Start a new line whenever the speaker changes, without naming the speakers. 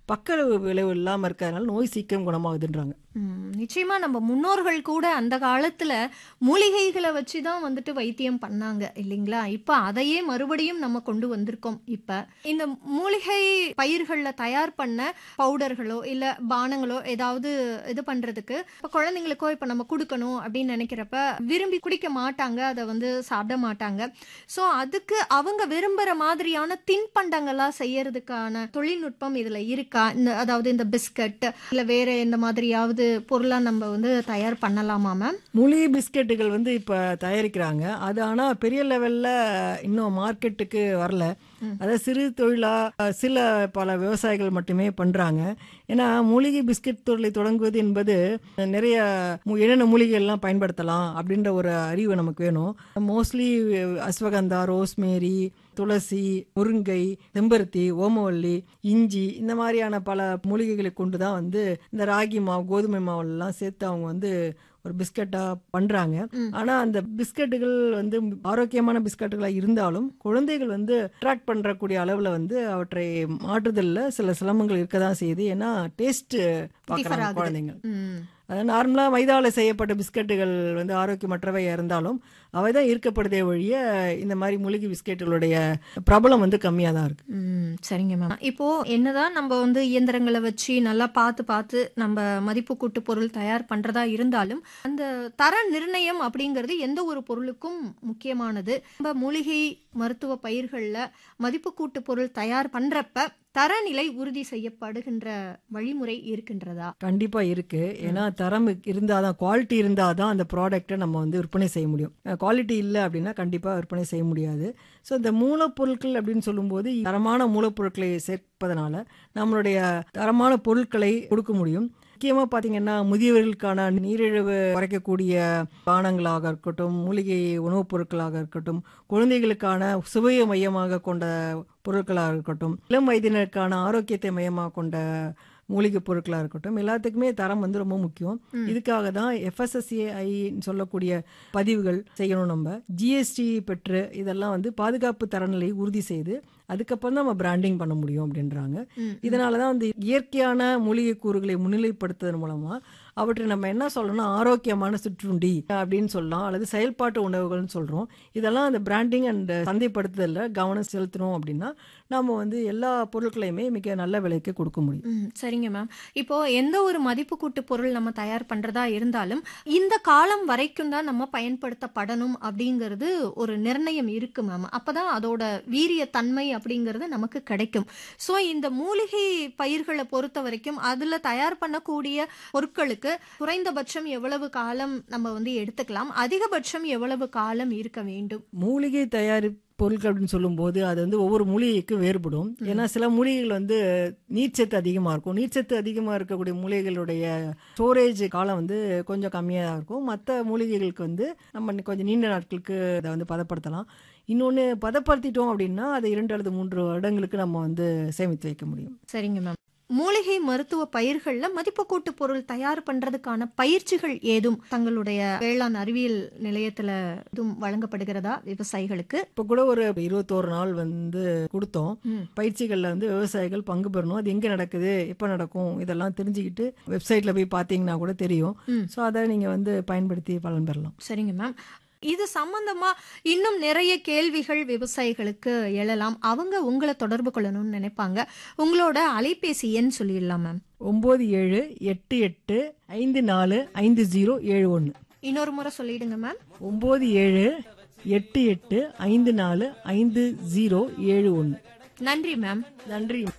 பக்க விளைவு இல்லாமல் இருக்கிறதுனால நோய் சீக்கிரம் குணமாகுதுன்றாங்க
ம், நிச்சயமா நம்ம முன்னோர்கள் கூட அந்த காலத்துல மூலிகைகளை வச்சு தான் வந்துட்டு வைத்தியம் பண்ணாங்க இல்லைங்களா இப்ப அதையே மறுபடியும் நம்ம கொண்டு வந்திருக்கோம் இப்ப இந்த மூலிகை பயிர்கள்ல தயார் பண்ண பவுடர்களோ இல்ல பானங்களோ ஏதாவது இது பண்றதுக்கு இப்ப குழந்தைங்களுக்கோ இப்ப நம்ம கொடுக்கணும் அப்படின்னு நினைக்கிறப்ப விரும்பி குடிக்க மாட்டாங்க அதை வந்து சாப்பிட மாட்டாங்க சோ அதுக்கு அவங்க விரும்புற மாதிரியான தின்பண்டங்களா செய்யறதுக்கான தொழில்நுட்பம் இதுல இருக்கா இந்த அதாவது இந்த பிஸ்கட் இல்ல வேற எந்த மாதிரியாவது பொருளா நம்ம வந்து தயார் பண்ணலாமா மேம்
மூலிகை பிஸ்கெட்டுகள் வந்து இப்போ தயாரிக்கிறாங்க அது ஆனால் பெரிய லெவலில் இன்னும் மார்க்கெட்டுக்கு வரல அதாவது சிறு தொழிலாக சில பல விவசாயிகள் மட்டுமே பண்ணுறாங்க ஏன்னா மூலிகை பிஸ்கெட் தொழிலை தொடங்குவது என்பது நிறைய மு- என்னென்ன மூலிகைகள்லாம் பயன்படுத்தலாம் அப்படின்ற ஒரு அறிவு நமக்கு வேணும் மோஸ்ட்லி அஸ்வகந்தா ரோஸ்மேரி துளசி முருங்கை செம்பருத்தி ஓமவல்லி இஞ்சி இந்த மாதிரியான பல மூலிகைகளை கொண்டு தான் வந்து இந்த ராகி மாவு கோதுமை மாவுலாம் சேர்த்து அவங்க வந்து ஒரு பிஸ்கட்டா பண்றாங்க ஆனா அந்த பிஸ்கட்டுகள் வந்து ஆரோக்கியமான பிஸ்கட்டுகளா இருந்தாலும் குழந்தைகள் வந்து அட்ராக்ட் பண்றக்கூடிய அளவுல வந்து அவற்றை மாற்றுதல்ல சில சிரமங்கள் இருக்க தான் செய்யுது ஏன்னா டேஸ்ட் பார்க்கறாங்க
ஆகுது.
குழந்தைங்க
ம்.
அது நார்மலாக மைதாவில் செய்யப்பட்ட பிஸ்கட்டுகள் வந்து ஆரோக்கியமற்றவை இருந்தாலும் அவை தான் ஈர்க்கப்படுதே ஒழிய இந்த மாதிரி மூலிகை பிஸ்கெட்டுகளுடைய பிரபலம் வந்து கம்மியாக தான் இருக்கு
ம் சரிங்க மேம் இப்போ என்னதான் நம்ம வந்து இயந்திரங்களை வச்சு நல்லா பார்த்து பார்த்து நம்ம மதிப்பு கூட்டு பொருள் தயார் பண்றதா இருந்தாலும் அந்த தர நிர்ணயம் அப்படிங்கிறது எந்த ஒரு பொருளுக்கும் முக்கியமானது நம்ம மூலிகை மருத்துவ பயிர்கள்ல மதிப்பு கூட்டு பொருள் தயார் பண்றப்ப தரநிலை உறுதி செய்யப்படுகின்ற வழிமுறை இருக்கின்றதா
கண்டிப்பா இருக்கு ஏன்னா தரம் இருந்தால் தான் குவாலிட்டி இருந்தால் தான் அந்த ப்ராடக்ட்டை நம்ம வந்து விற்பனை செய்ய முடியும் குவாலிட்டி இல்லை அப்படின்னா கண்டிப்பாக விற்பனை செய்ய முடியாது ஸோ இந்த மூலப்பொருட்கள் அப்படின்னு சொல்லும்போது தரமான மூலப்பொருட்களை சேர்ப்பதனால நம்மளுடைய தரமான பொருட்களை கொடுக்க முடியும் முக்கியமாக பார்த்தீங்கன்னா முதியவர்களுக்கான நீரிழிவு குறைக்கக்கூடிய பானங்களாக இருக்கட்டும் மூலிகை உணவுப் பொருட்களாக இருக்கட்டும் குழந்தைகளுக்கான சுவையை மையமாக கொண்ட பொருட்களாக இருக்கட்டும் இளம் வயதினருக்கான ஆரோக்கியத்தை மையமாக கொண்ட மூலிகை பொருட்களாக இருக்கட்டும் எல்லாத்துக்குமே தரம் வந்து ரொம்ப முக்கியம் இதுக்காக தான் எஃப்எஸ்எஸ்ஏஐ சொல்லக்கூடிய பதிவுகள் செய்யணும் நம்ம ஜிஎஸ்டி பெற்று இதெல்லாம் வந்து பாதுகாப்பு தரநிலையை உறுதி செய்து அதுக்கப்புறம் தான் நம்ம பிராண்டிங் பண்ண முடியும் அப்படின்றாங்க இதனால தான் வந்து இயற்கையான மூலிகை கூறுகளை முன்னிலைப்படுத்துவதன் மூலமா அவற்றை நம்ம என்ன சொல்லணும்னா ஆரோக்கியமான சிற்றுண்டி அப்படின்னு சொல்லலாம் அல்லது செயல்பாட்டு உணவுகள்னு சொல்றோம் இதெல்லாம் அந்த பிராண்டிங் அண்ட் சந்தைப்படுத்துதல்ல கவனம் செலுத்தணும் அப்படின்னா நம்ம வந்து எல்லா பொருட்களையுமே மிக நல்ல விலைக்கு கொடுக்க முடியும்
ம் சரிங்க மேம் இப்போ எந்த ஒரு மதிப்பு கூட்டு பொருள் நம்ம தயார் பண்றதா இருந்தாலும் இந்த காலம் வரைக்கும் தான் நம்ம பயன்படுத்தப்படணும் அப்படிங்கிறது ஒரு நிர்ணயம் இருக்கு மேம் அப்பதான் அதோட வீரிய தன்மை அப்படிங்கிறது நமக்கு கிடைக்கும் ஸோ இந்த மூலிகை பயிர்களை பொறுத்த வரைக்கும் அதுல தயார் பண்ணக்கூடிய பொருட்களுக்கு குறைந்தபட்சம் எவ்வளவு காலம் நம்ம வந்து எடுத்துக்கலாம் அதிகபட்சம் எவ்வளவு காலம் இருக்க வேண்டும்
மூலிகை தயாரி பொருட்கள் அப்படின்னு சொல்லும்போது அது வந்து ஒவ்வொரு மூலிகைக்கு வேறுபடும் ஏன்னா சில மூலிகைகள் வந்து நீர்ச்சத்து அதிகமாக இருக்கும் நீர்ச்சத்து அதிகமாக இருக்கக்கூடிய மூலிகைகளுடைய ஸ்டோரேஜ் காலம் வந்து கொஞ்சம் கம்மியாக இருக்கும் மற்ற மூலிகைகளுக்கு வந்து நம்ம கொஞ்சம் நீண்ட நாட்களுக்கு அதை வந்து பதப்படுத்தலாம் இன்னொன்று பதப்படுத்திட்டோம் அப்படின்னா அதை இரண்டு அல்லது மூன்று வருடங்களுக்கு நம்ம வந்து சேமித்து வைக்க முடியும்
சரிங்க மேம் மூலிகை மருத்துவ பயிர்கள்ல மதிப்பு கூட்டு பொருள் தயார் பண்றதுக்கான பயிற்சிகள் ஏதும் தங்களுடைய வேளாண் அறிவியல் நிலையத்துல எதுவும் வழங்கப்படுகிறதா விவசாயிகளுக்கு
இப்போ கூட ஒரு இருபத்தோரு நாள் வந்து கொடுத்தோம்
ம்.
பயிற்சிகளில் வந்து விவசாயிகள் பங்கு பெறணும் அது எங்கே நடக்குது எப்போ நடக்கும் இதெல்லாம் தெரிஞ்சுக்கிட்டு வெப்சைட்டில் போய் பார்த்தீங்கன்னா கூட தெரியும்
ம்.
ஸோ அதை நீங்கள் வந்து பயன்படுத்தி பலன் பெறலாம்
சரிங்க மேம் இது சம்பந்தமா இன்னும் நிறைய கேள்விகள் விவசாயிகளுக்கு எழலாம் அவங்க உங்களை தொடர்பு கொள்ளணும்னு நினைப்பாங்க உங்களோட அலைபேசி எண் சொல்லிடலாம் மேம்
ஒம்பது ஏழு எட்டு எட்டு ஐந்து நாலு ஐந்து ஜீரோ ஏழு ஒன்று
இன்னொரு முறை சொல்லிடுங்க மேம்
ஒம்பது ஏழு எட்டு எட்டு ஐந்து நாலு ஐந்து ஜீரோ ஏழு ஒன்று
நன்றி மேம்
நன்றி